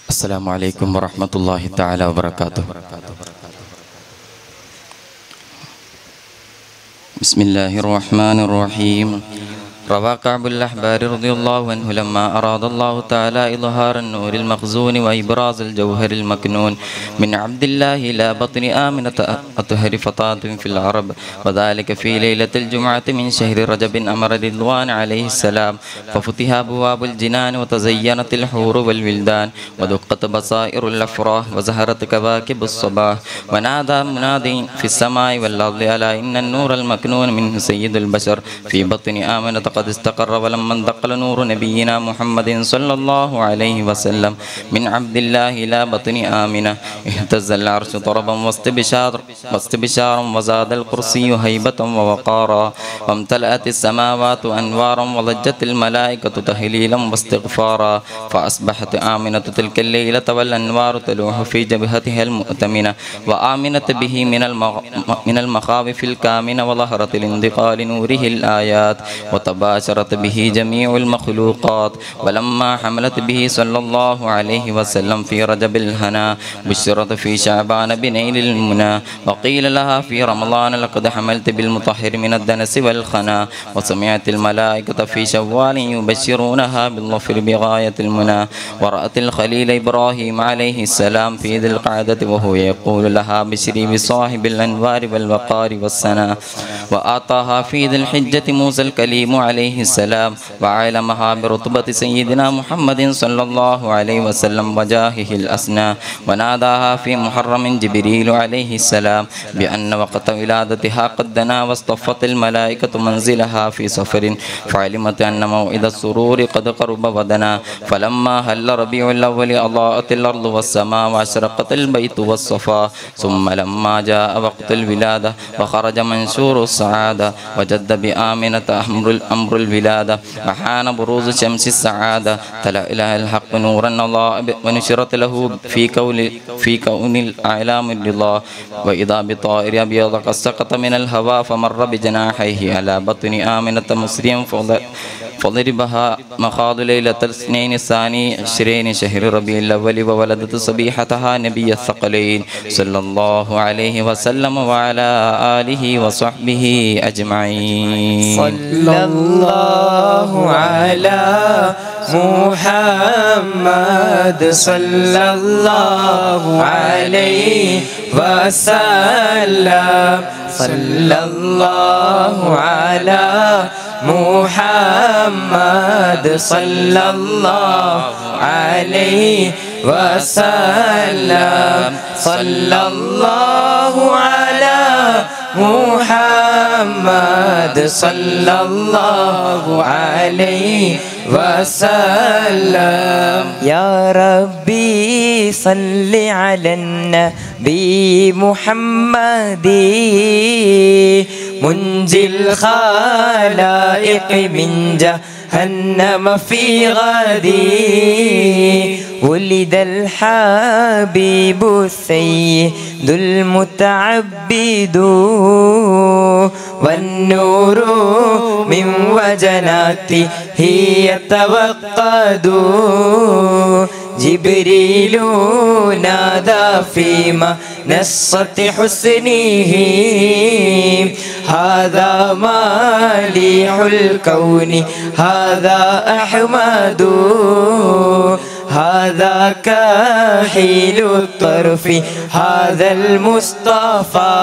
السلام عليكم ورحمة الله تعالى وبركاته بسم الله الرحمن الرحيم روى كعب الأحبار رضي الله عنه لما أراد الله تعالى إظهار النور المخزون وإبراز الجوهر المكنون من عبد الله إلى بطن آمنة أطهر فطاة في العرب وذلك في ليلة الجمعة من شهر رجب أمر رضوان عليه السلام ففتح أبواب الجنان وتزينت الحور والولدان ودقت بصائر الأفراح وزهرت كواكب الصباح ونادى مناد في السماء والأرض ألا إن النور المكنون منه سيد البشر في بطن آمنة قد استقر ولما انتقل نور نبينا محمد صلى الله عليه وسلم من عبد الله إلى بطن آمنة اهتز العرش طربا واستبشار واستبشارا وزاد الكرسي هيبة ووقارا وامتلأت السماوات أنوارا وضجت الملائكة تهليلا واستغفارا فأصبحت آمنة تلك الليلة والأنوار تلوح في جبهتها المؤتمنة وآمنة به من المغ... من المخاوف الكامنة وظهرت الانتقال نوره الآيات وتباشرت به جميع المخلوقات ولما حملت به صلى الله عليه وسلم في رجب الهنا بشرت في شعبان بنيل المنى وقيل لها في رمضان لقد حملت بالمطهر من الدنس والخنا وسمعت الملائكة في شوال يبشرونها بالظفر بغاية المنى ورأت الخليل إبراهيم عليه السلام في ذي القعدة وهو يقول لها بشري بصاحب الأنوار والوقار والسنا وآتاها في ذي الحجة موسى الكليم عليه السلام وعلمها برتبة سيدنا محمد صلى الله عليه وسلم وجاهه الأسنى وناداها في محرم جبريل عليه السلام بأن وقت ولادتها قد دنا واصطفت الملائكة منزلها في سفر فعلمت أن موعد السرور قد قرب ودنا فلما هل ربيع الأول أضاءت الأرض والسماء وأشرقت البيت والصفا ثم لما جاء وقت الولادة وخرج منشور السعادة وجد بآمنة أمر الأمر الولادة وحان بروز شمس السعادة تلا إله الحق نورا أضاء ونشرت له في كون في كون الأعلام الرضا وإذا بطائر أبيض قد سقط من الهواء فمر بجناحيه على بطن آمنة مسريا فضل فضربها مخاض ليلة الاثنين الثاني عشرين شهر ربيع الأول وولدت صبيحتها نبي الثقلين صلى الله عليه وسلم وعلى آله وصحبه أجمعين صلى الله على محمد صلى الله عليه وسلم صلى الله على محمد صلى الله عليه وسلم صلى الله على محمد صلى الله عليه وسلم يا ربي صل على النبي محمد منجي الخلائق من جهنم في غدي ولد الحبيب السيد المتعبد والنور من وجناته يتوقد جبريل نادى فيما نصت حسنه هذا مالح الكون هذا أحمد هذا كاحيل الطرف هذا المصطفى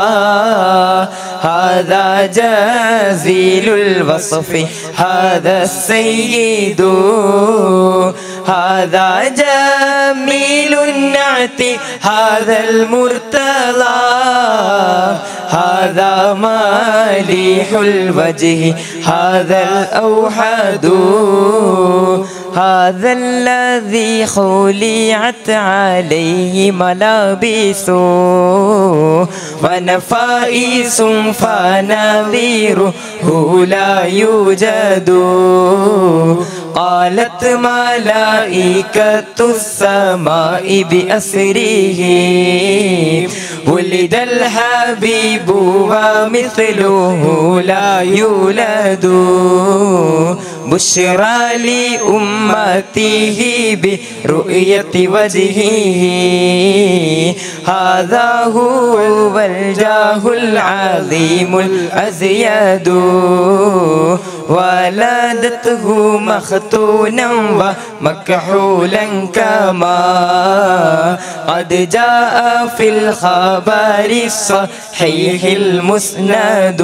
هذا جزيل الوصف هذا السيد هذا جميل النعت هذا المرتضى هذا مالح الوجه هذا الأوحد هذا الذي خلعت عليه ملابس ونفائس فنظيره لا يوجد قالت ملائكة السماء بأسره ولد الحبيب ومثله لا يولد بشرى لأمته برؤية وجهه هذا هو الجاه العظيم الأزيد ولدته مختونا ومكحولا كما قد جاء في الخبر الصحيح المسند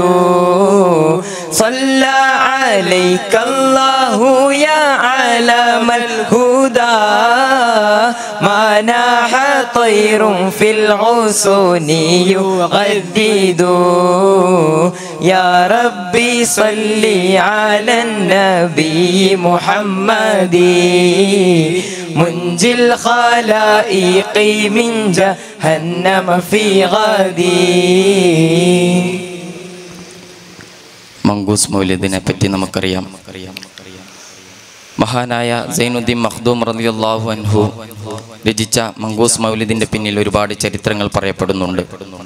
صلى عليك الله يا علم الهدى ما ناح طير في الغصون يغدد يا ربي صل على النبي محمد منجي الخلائق من جهنم في غدي മങ്കൂസ് മൗലിദിനെ പറ്റി നമുക്കറിയാം മഹാനായ സൈനുദ്ദീൻ മഖ്ദൂം റളിയല്ലാഹു അൻഹു രചിച്ച മങ്കൂസ് മൗലിദിന്റെ പിന്നിൽ ഒരുപാട് ചരിത്രങ്ങൾ പറയപ്പെടുന്നുണ്ട്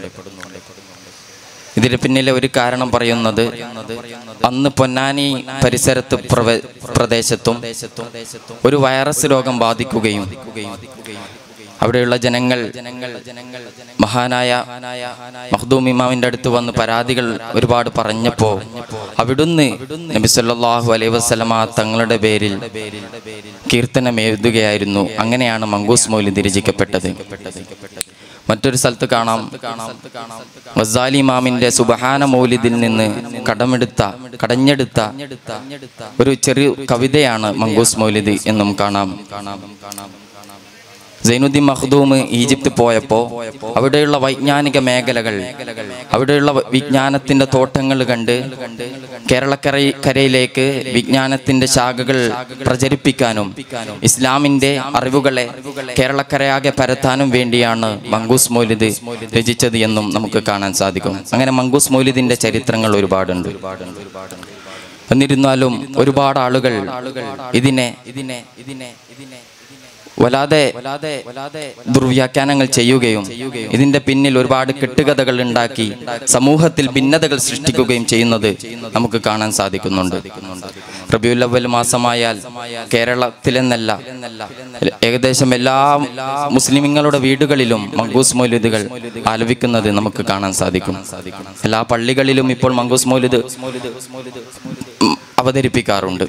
ഇതിന് പിന്നിലെ ഒരു കാരണം പറയുന്നത് അന്ന് പൊന്നാനി പരിസരത്ത് പ്രവ- പ്രദേശത്തും ഒരു വൈറസ് രോഗം ബാധിക്കുകയും അവിടെയുള്ള ജനങ്ങൾ മഹാനായ മഖ്ദൂം ഇമാമിന്റെ അടുത്ത് വന്ന് പരാതികൾ ഒരുപാട് പറഞ്ഞപ്പോ അവിടുന്ന് നബി സല്ലല്ലാഹു അലൈഹി വസല്ലമ തങ്ങളുടെ പേരിൽ കീർത്തനം എഴുതുകയായിരുന്നു അങ്ങനെയാണ് മങ്കൂസ് മൗലിദ് രചിക്കപ്പെട്ടത് മറ്റൊരു സ്ഥലത്ത് കാണാം ഗസാലി ഇമാമിന്റെ സുബഹാന മൗലിദിൽ നിന്ന് കടമെടുത്ത കടഞ്ഞെടുത്ത ഒരു ചെറിയ കവിതയാണ് മങ്കൂസ് മൗലിദ് എന്നും കാണാം സൈനുദ്ദീൻ മഖ്ദൂം ഈജിപ്ത് പോയപ്പോൾ അവിടെയുള്ള വൈജ്ഞാനിക മേഖലകൾ അവിടെയുള്ള വ- വിജ്ഞാനത്തിന്റെ തോട്ടങ്ങൾ കണ്ട് കേരളക്കര കരയിലേക്ക് വിജ്ഞാനത്തിന്റെ ശാഖകൾ പ്രചരിപ്പിക്കാനും ഇസ്ലാമിന്റെ അറിവുകളെ കേരളക്കരയാകെ പരത്താനും വേണ്ടിയാണ് മങ്കൂസ് മൗലിദ് രചിച്ചത് എന്നും നമുക്ക് കാണാൻ സാധിക്കും അങ്ങനെ മങ്കൂസ് മൗലിദിന്റെ ചരിത്രങ്ങൾ ഒരുപാടുണ്ട് എന്നിരുന്നാലും ഒരുപാട് ആളുകൾ ഇതിനെ ഇതിനെ ഇതിനെ ഇതിനെ വല്ലാതെ ദുർവ്യാഖ്യാനങ്ങൾ ചെയ്യുകയും ഇതിന്റെ പിന്നിൽ ഒരുപാട് കെട്ടുകഥകൾ ഉണ്ടാക്കി സമൂഹത്തിൽ ഭിന്നതകൾ സൃഷ്ടിക്കുകയും ചെയ്യുന്നത് നമുക്ക് കാണാൻ സാധിക്കുന്നുണ്ട് റബിയുൽ അവൽ മാസമായാൽ കേരളത്തിലെന്നല്ല ഏകദേശം എല്ലാ മുസ്ലിമുകളുടെ വീടുകളിലും മങ്കൂസ് മൗലിദുകൾ ആലപിക്കുന്നത് നമുക്ക് കാണാൻ സാധിക്കും എല്ലാ പള്ളികളിലും ഇപ്പോൾ മങ്കൂസ് മൗലിദ് ഉം, അവതരിപ്പിക്കാറുണ്ട്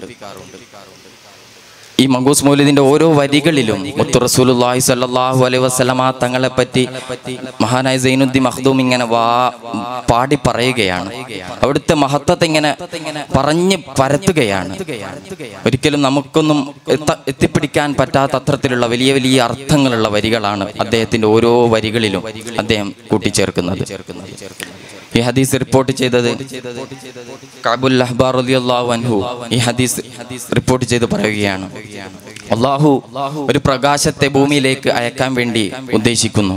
ഈ മങ്കൂസ് മൗലിദിന്റെ ഓരോ വരികളിലും മുത്തു റസൂലുള്ളാഹി സ്വല്ലല്ലാഹു അലൈഹി വസല്ലമ തങ്ങളെ പറ്റി മഹാനായ സൈനുദ്ദീൻ മഖ്ദൂം ഇങ്ങനെ വാ പാടി പറയുകയാണ് അവിടുത്തെ മഹത്വത്തെ ഇങ്ങനെ പറഞ്ഞ് പരത്തുകയാണ് ഒരിക്കലും നമുക്കൊന്നും എത്ത- എത്തിപ്പിടിക്കാൻ പറ്റാത്ത അത്രത്തിലുള്ള വലിയ വലിയ അർത്ഥങ്ങളുള്ള വരികളാണ് അദ്ദേഹത്തിന്റെ ഓരോ വരികളിലും അദ്ദേഹം കൂട്ടിച്ചേർക്കുന്നത് ഈ ഹദീസ് റിപ്പോർട്ട് ചെയ്തത് കഅബുൽ അഹ്ബാർ റളിയല്ലാഹു അൻഹു ഈ ഹദീസ് റിപ്പോർട്ട് ചെയ്ത് പറയുകയാണ് അള്ളാഹു ഒരു പ്രകാശത്തെ ഭൂമിയിലേക്ക് അയക്കാൻ വേണ്ടി ഉദ്ദേശിക്കുന്നു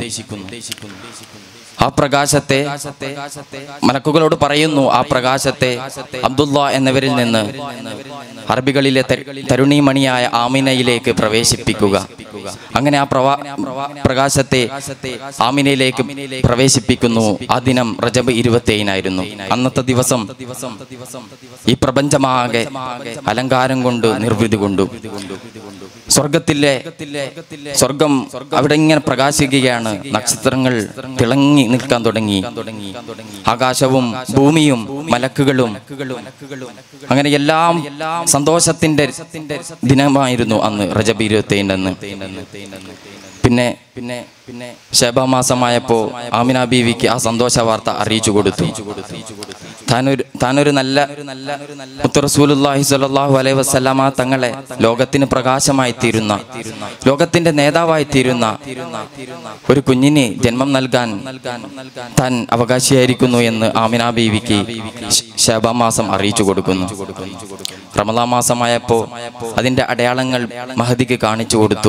ആ പ്രകാശത്തെ മലക്കുകളോട് പറയുന്നു ആ പ്രകാശത്തെ അബ്ദുള്ള എന്നവരിൽ നിന്ന് അറബികളിലെ ത- തരുണീമണിയായ ആമിനയിലേക്ക് പ്രവേശിപ്പിക്കുക അങ്ങനെ ആ പ്രവാ പ്രകാശത്തെ ആമിനയിലേക്ക് പ്രവേശിപ്പിക്കുന്നു ആ ദിനം റജബ് ഇരുപത്തേഴിനായിരുന്നു അന്നത്തെ ദിവസം ഈ പ്രപഞ്ചമാകെ അലങ്കാരം കൊണ്ട് നിർവൃതി കൊണ്ടു സ്വർഗത്തിലെ സ്വർഗം അവിടെ ഇങ്ങനെ പ്രകാശിക്കുകയാണ് നക്ഷത്രങ്ങൾ തിളങ്ങി നിൽക്കാൻ തുടങ്ങി ആകാശവും ഭൂമിയും മലക്കുകളും അങ്ങനെ എല്ലാം സന്തോഷത്തിന്റെ ദിനമായിരുന്നു അന്ന് റജബ് ഇരുപത്തി അന്ന് പിന്നെ പിന്നെ പിന്നെ ശബമാസമായപ്പോ ആമിന ബീവിക്ക് ആ സന്തോഷ വാർത്ത അറിയിച്ചു കൊടുത്തു താനൊരു താനൊരു നല്ല മുത്ത് റസൂലുള്ളാഹി സ്വല്ലല്ലാഹു അലൈഹി വസല്ലമ തങ്ങളെ ലോകത്തിന് പ്രകാശമായി തീരുന്ന ലോകത്തിന്റെ നേതാവായി തീരുന്ന ഒരു കുഞ്ഞിന് ജന്മം നൽകാൻ താൻ അവകാശിയായിരിക്കുന്നു എന്ന് ആമിന ബീവിക്ക് ശബ മാസം അറിയിച്ചു കൊടുക്കുന്നു റമദാ മാസമായപ്പോ അതിന്റെ അടയാളങ്ങൾ മഹദിക്ക് കാണിച്ചു കൊടുത്തു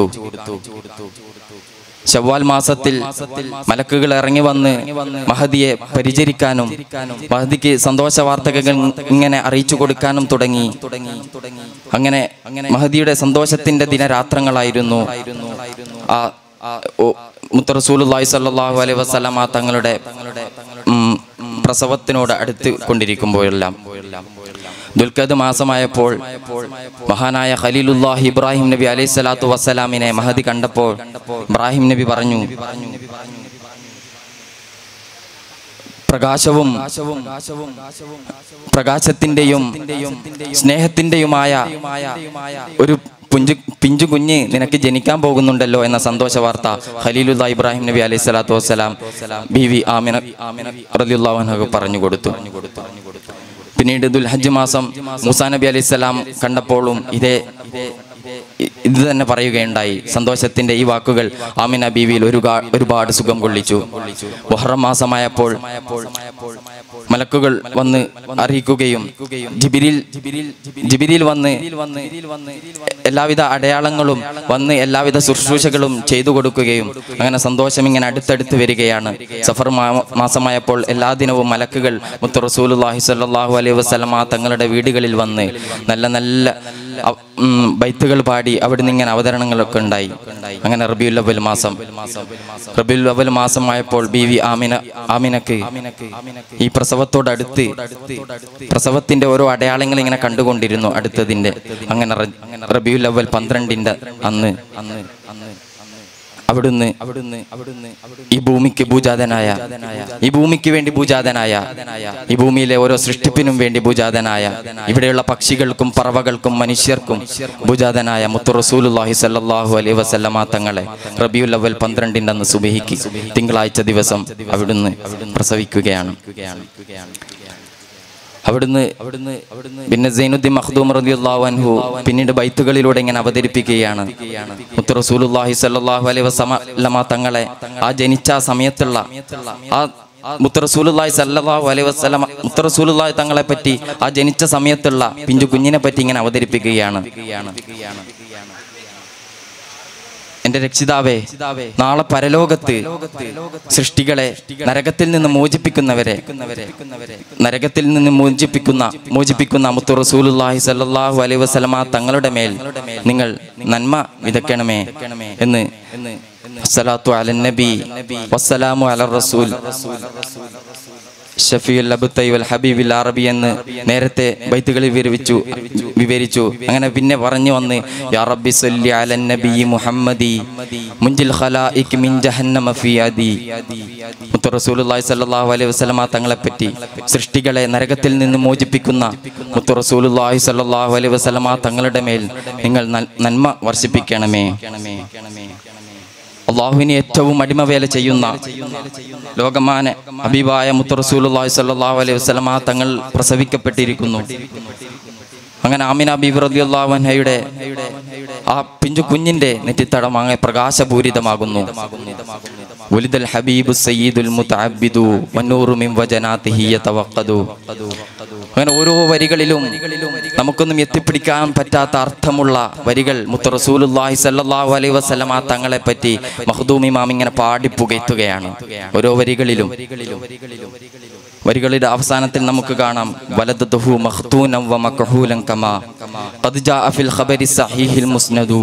ശവ്വാൽ മാസത്തിൽ മലക്കുകൾ ഇറങ്ങി വന്ന് മഹദിയെ പരിചരിക്കാനും മഹദിക്ക് സന്തോഷ വാർത്തകൾ ഇങ്ങനെ അറിയിച്ചു കൊടുക്കാനും തുടങ്ങി അങ്ങനെ മഹദിയുടെ സന്തോഷത്തിന്റെ ദിനരാത്രങ്ങളായിരുന്നു ആ ഓ, മുത്ത് റസൂലുള്ളാഹി സ്വല്ലല്ലാഹു അലൈഹി വസല്ലമ തങ്ങളുടെ ഉം, പ്രസവത്തിനോട് അടുത്ത് കൊണ്ടിരിക്കുമ്പോഴെല്ലാം ദുൽഖദ് മാസമായപ്പോൾ മഹാനായ ഖലീലുല്ലാഹി ഇബ്രാഹിം നബി അലൈഹി സ്വലാത്തു വസ്സലാമിനെ മഹദി കണ്ടപ്പോൾ ഇബ്രാഹിം നബി പറഞ്ഞു പ്രകാശവും പ്രകാശത്തിന്റെയും സ്നേഹത്തിന്റെയുമായ ഒരു പുഞ്ചു പിഞ്ചു കുഞ്ഞ് നിനക്ക് ജനിക്കാൻ പോകുന്നുണ്ടല്ലോ എന്ന സന്തോഷ വാർത്ത ഖലീലുല്ലാ ഇബ്രാഹിം നബി അലൈഹി സ്വലാത്തു വസ്സലാം ബി വി ആമിന റലിയുള്ളാഹു പറഞ്ഞു കൊടുത്തു പിന്നീട് ദുൽഹജ്ജ് മാസം മൂസാ നബി അലൈഹി സ്വലാം കണ്ടപ്പോഴും ഇതേ ഇ- ഇത് തന്നെ പറയുകയുണ്ടായി സന്തോഷത്തിന്റെ ഈ വാക്കുകൾ ആമിന ബീവിയിൽ ഒരു ഗാ- ഒരുപാട് സുഖം കൊള്ളിച്ചു മുഹറം മാസമായപ്പോൾ മലക്കുകൾ വന്ന് അറിയിക്കുകയും ജിബിരിൽ ജിബിരിൽ വന്ന് എല്ലാവിധ അടയാളങ്ങളും വന്ന് എല്ലാവിധ ശുശ്രൂഷകളും ചെയ്തു കൊടുക്കുകയും അങ്ങനെ സന്തോഷം ഇങ്ങനെ അടുത്തടുത്ത് വരികയാണ് സഫർ മാ- മാസമായപ്പോൾ എല്ലാ ദിനവും മലക്കുകൾ മുത്തു റസൂലുള്ളാഹി സ്വല്ലല്ലാഹു അലൈഹി വസല്ലമ തങ്ങളുടെ വീടുകളിൽ വന്ന് നല്ല നല്ല അ- ഉം, ബൈത്തുകൾ പാടി അവിടുന്ന് ഇങ്ങനെ അവതരണങ്ങളൊക്കെ ഉണ്ടായി അങ്ങനെ റബിയുൽ അവൽ മാസം റബിയുൽ അവൽ മാസമായപ്പോൾ ബി വി ആമിന ആമിനക്ക് ഈ പ്രസവത്തോടടുത്ത് പ്രസവത്തിന്റെ ഓരോ അടയാളങ്ങൾ ഇങ്ങനെ കണ്ടുകൊണ്ടിരുന്നു അടുത്തതിന്റെ അങ്ങനെ റ- റബിയുൽ അവൽ പന്ത്രണ്ടിന്റെ അന്ന് അന്ന് അന്ന് അവിടുന്ന് അവിടുന്ന് അവിടുന്ന് ഈ ഭൂമിക്ക് ഭൂജാതനായ ഈ ഭൂമിക്ക് വേണ്ടി ഭൂജാതനായ ഈ ഭൂമിയിലെ ഓരോ സൃഷ്ടിപ്പിനും വേണ്ടി ഭൂജാതനായ ഇവിടെയുള്ള പക്ഷികൾക്കും പറവകൾക്കും മനുഷ്യർക്കും ഭൂജാതനായ മുത്തു റസൂലുള്ളാഹി സല്ലല്ലാഹു അലൈഹി വസല്ലമ തങ്ങളെ റബിയുൽ അവൽ പന്ത്രണ്ടിന്റെ അന്ന് സുബഹിക്ക് തിങ്കളാഴ്ച ദിവസം അവിടുന്ന് പ്രസവിക്കുകയാണ് അവിടുന്ന് അവിടുന്ന് പിന്നെ സൈനുദ്ദീൻ മഖ്ദൂം റളിയല്ലാഹു അൻഹു പിന്നീട് ബൈത്തുകളിലൂടെ ഇങ്ങനെ അവതരിപ്പിക്കുകയാണ് മുത്ത് റസൂലുള്ളാഹി സ്വല്ലല്ലാഹു അലൈഹി വസല്ലമ തങ്ങളെ ആ ജനിച്ച ആ സമയത്തുള്ള ആ മുത്ത് റസൂലുള്ളാഹി സല്ലല്ലാഹു അലൈഹി വസല്ലമ മുത്ത് റസൂലുള്ളാഹി തങ്ങളെ പറ്റി ആ ജനിച്ച സമയത്തുള്ള പിഞ്ചു കുഞ്ഞിനെ പറ്റി ഇങ്ങനെ അവതരിപ്പിക്കുകയാണ് എന്റെ രക്ഷിതാവേ നാളെ പരലോകത്ത് സൃഷ്ടികളെ നരകത്തിൽ നിന്ന് മോചിപ്പിക്കുന്നവരെ നരകത്തിൽ നിന്ന് മോചിപ്പിക്കുന്ന മോചിപ്പിക്കുന്ന മുത്തു റസൂലുള്ളാഹി സല്ലല്ലാഹു അലൈഹി വസല്ലമ തങ്ങളുടെ മേൽ നിങ്ങൾ നന്മ വിതക്കണമേ എന്ന് അസ്സലാത്തു അലൻ നബി വസ്സലാമു അലർ റസൂൽ ഷഫീൽ അബുത്തൈ വൽ ഹബീബിൽ അറബി എന്ന് നേരത്തെ ബൈത്തുകളിൽ വിവരിച്ചു വിവരിച്ചു അങ്ങനെ പിന്നെ പറഞ്ഞു വന്ന് യാ റബ്ബി സല്ലി അലൻ നബി മുഹമ്മദി മുൻജിൽ ഖലായിക് മിൻ ജഹന്നമ ഫി അദി മുത്തു റസൂലുള്ളാഹി സ്വല്ലല്ലാഹു അലൈഹി വസല്ലമ തങ്ങളെ പറ്റി സൃഷ്ടികളെ നരകത്തിൽ നിന്ന് മോചിപ്പിക്കുന്ന മുത്തു റസൂലുള്ളാഹി സ്വല്ലല്ലാഹു അലൈഹി വസല്ലമ തങ്ങളുടെ മേൽ നിങ്ങൾ നൽ- നന്മ വർഷിപ്പിക്കണമേ അള്ളാഹുവിനെ ഏറ്റവും അടിമവേല ചെയ്യുന്ന ലോകമാന അബീബായ മുത്തറസൂലുള്ളാഹി സ്വല്ലല്ലാഹു അലൈഹി വസല്ലമ തങ്ങൾ പ്രസവിക്കപ്പെട്ടിരിക്കുന്നു അങ്ങനെ ആമിന ബീബി റളിയല്ലാഹു അൻഹയുടെ ആ പിഞ്ചു കുഞ്ഞിന്റെ നെറ്റിത്തടം അങ്ങനെ പ്രകാശപൂരിതമാകുന്നു വലിദൽ ഹബീബു സയ്യിദുൽ മുതഅബ്ബിദു വന്നൂറു മിൻ വജനാതിഹി യതവഖദു അങ്ങനെ ഓരോ വരികളിലും നമുക്കൊന്നും എത്തിപ്പിടിക്കാൻ പറ്റാത്ത അർത്ഥമുള്ള വരികൾ മുത്ത റസൂലുള്ളാഹി സല്ലല്ലാഹു അലൈഹി വസല്ലമ തങ്ങളെ പറ്റി മഖ്ദൂം ഇമാം ഇങ്ങനെ പാടി പുകയ്ത്തുകയാണ് ഓരോ വരികളിലും വരികളുടെ അവസാനത്തിൽ നമുക്ക് കാണാം വലദതുഹു മഖ്തൂനം വ മക്ഹൂലൻ കമാ ഖദ് ജാഅ ഫിൽ ഖബരി സഹീഹിൽ മുസ്നദു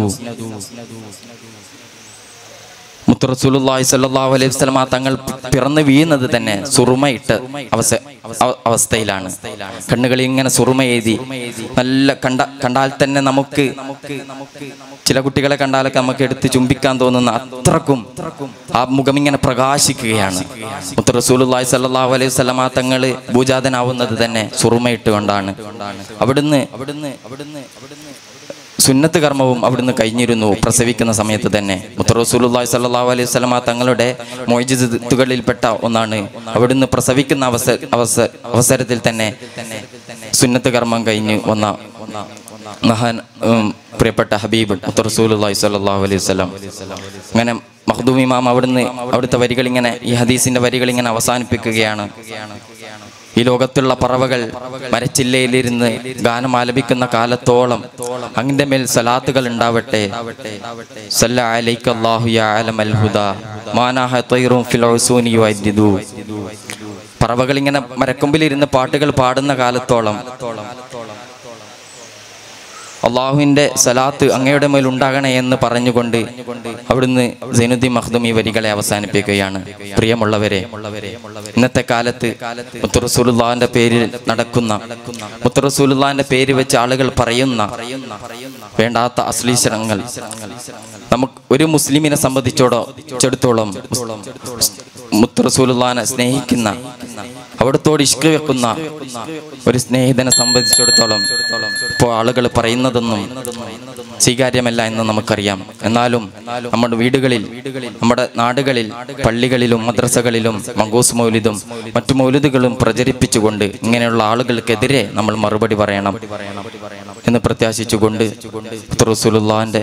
മുത്ത് റസൂലുള്ളാഹി സ്വല്ലല്ലാഹു അലൈഹി വസല്ലമ തങ്ങൾ പിറന്നു വീഴുന്നത് തന്നെ സുറുമയിട്ട് അവസ അവ- അവസ്ഥയിലാണ് കണ്ണുകളിൽ ഇങ്ങനെ സുറുമ എഴുതി നല്ല കണ്ട കണ്ടാൽ തന്നെ നമുക്ക് ചില കുട്ടികളെ കണ്ടാലൊക്കെ നമുക്ക് എടുത്ത് ചുംബിക്കാൻ തോന്നുന്ന അത്രക്കും ആ മുഖം ഇങ്ങനെ പ്രകാശിക്കുകയാണ് മുത്ത് റസൂലുള്ളാഹി സ്വല്ലല്ലാഹു അലൈഹി വസല്ലമ തങ്ങൾ ഭൂജാതനാവുന്നത് തന്നെ സുറുമയിട്ട് കൊണ്ടാണ് അവിടുന്ന് അവിടുന്ന് അവിടുന്ന് അവിടുന്ന് സുന്നത്ത് കർമ്മവും അവിടുന്ന് കഴിഞ്ഞിരുന്നു പ്രസവിക്കുന്ന സമയത്ത് തന്നെ മുത്തറസൂലുള്ളാഹി സ്വല്ലല്ലാഹു അലൈഹി വസല്ലമ തങ്ങളുടെ മൊയ്ജിത്തുകളിൽപ്പെട്ട ഒന്നാണ് അവിടുന്ന് പ്രസവിക്കുന്ന അവസ അവസ അവസരത്തിൽ തന്നെ സുന്നത്ത് കർമ്മം കഴിഞ്ഞ് വന്ന മഹാൻ ഉം, പ്രിയപ്പെട്ട ഹബീബ് മുത്തറസൂലുള്ളാഹി സ്വല്ലല്ലാഹു അലൈഹി വസല്ലം അങ്ങനെ മഖ്ദൂം ഇമാം അവിടുന്ന് അവിടുത്തെ വരികൾ ഇങ്ങനെ ഈ ഹദീസിന്റെ വരികൾ ഇങ്ങനെ അവസാനിപ്പിക്കുകയാണ് ഈ ലോകത്തുള്ള പറവകൾ മരച്ചില്ലയിലിരുന്ന് ഗാനം ആലപിക്കുന്ന കാലത്തോളം അങ്ങിന്റെ മേൽ സലാത്തുകൾ ഉണ്ടാവട്ടെ സല്ല അലൈക അല്ലാഹു യാ അലമൽ ഹുദാ മാനാഹ തൈറും ഫിൽ ഉസൂനി യുഅദ്ദിദു പറവകൾ ഇങ്ങനെ മരക്കൊമ്പിലിരുന്ന് പാട്ടുകൾ പാടുന്ന കാലത്തോളം അള്ളാഹുവിൻ്റെ സലാത്ത് അങ്ങയുടെ മേൽ ഉണ്ടാകണേ എന്ന് പറഞ്ഞുകൊണ്ട് അവിടുന്ന് സൈനുദ്ദീൻ മഖ്ദൂം ഈ വരികളെ അവസാനിപ്പിക്കുകയാണ് പ്രിയമുള്ളവരെ ഇന്നത്തെ കാലത്ത് മുത്തറസൂലുള്ളാഹിന്റെ പേരിൽ നടക്കുന്ന മുത്തറസൂലുള്ളാഹിന്റെ പേര് വെച്ച് ആളുകൾ പറയുന്ന വേണ്ടാത്ത അശ്ലീഷണങ്ങൾ നമുക്ക് ഒരു മുസ്ലിമിനെ സംബന്ധിച്ചോടോ ചെടുത്തോളം മുത്തറസൂലുള്ളാഹിനെ സ്നേഹിക്കുന്ന അവിടത്തോട് ഇഷ്ക വെക്കുന്ന ഒരു സ്നേഹിതനെ സംബന്ധിച്ചിടത്തോളം ഇപ്പോൾ ആളുകൾ പറയുന്നതൊന്നും സ്വീകാര്യമല്ല എന്ന് നമുക്കറിയാം എന്നാലും നമ്മുടെ വീടുകളിൽ നമ്മുടെ നാടുകളിൽ പള്ളികളിലും മദ്രസകളിലും മങ്കൂസ് മൗലിദും മറ്റു മൗലിദുകളും പ്രചരിപ്പിച്ചുകൊണ്ട് ഇങ്ങനെയുള്ള ആളുകൾക്കെതിരെ നമ്മൾ മറുപടി പറയണം എന്ന് പ്രത്യാശിച്ചുകൊണ്ട് റസൂലുള്ളാഹിന്റെ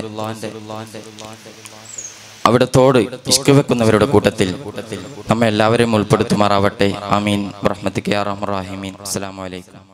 അവിടത്തോട് ഇഷ്ക വെക്കുന്നവരുടെ കൂട്ടത്തിൽ നമ്മെ എല്ലാവരെയും ഉൾപ്പെടുത്തുമാറാവട്ടെ ആമീൻ റഹ്മത്തിക്ക് റാഹിമീൻ അസ്സലാമു അലൈക്കും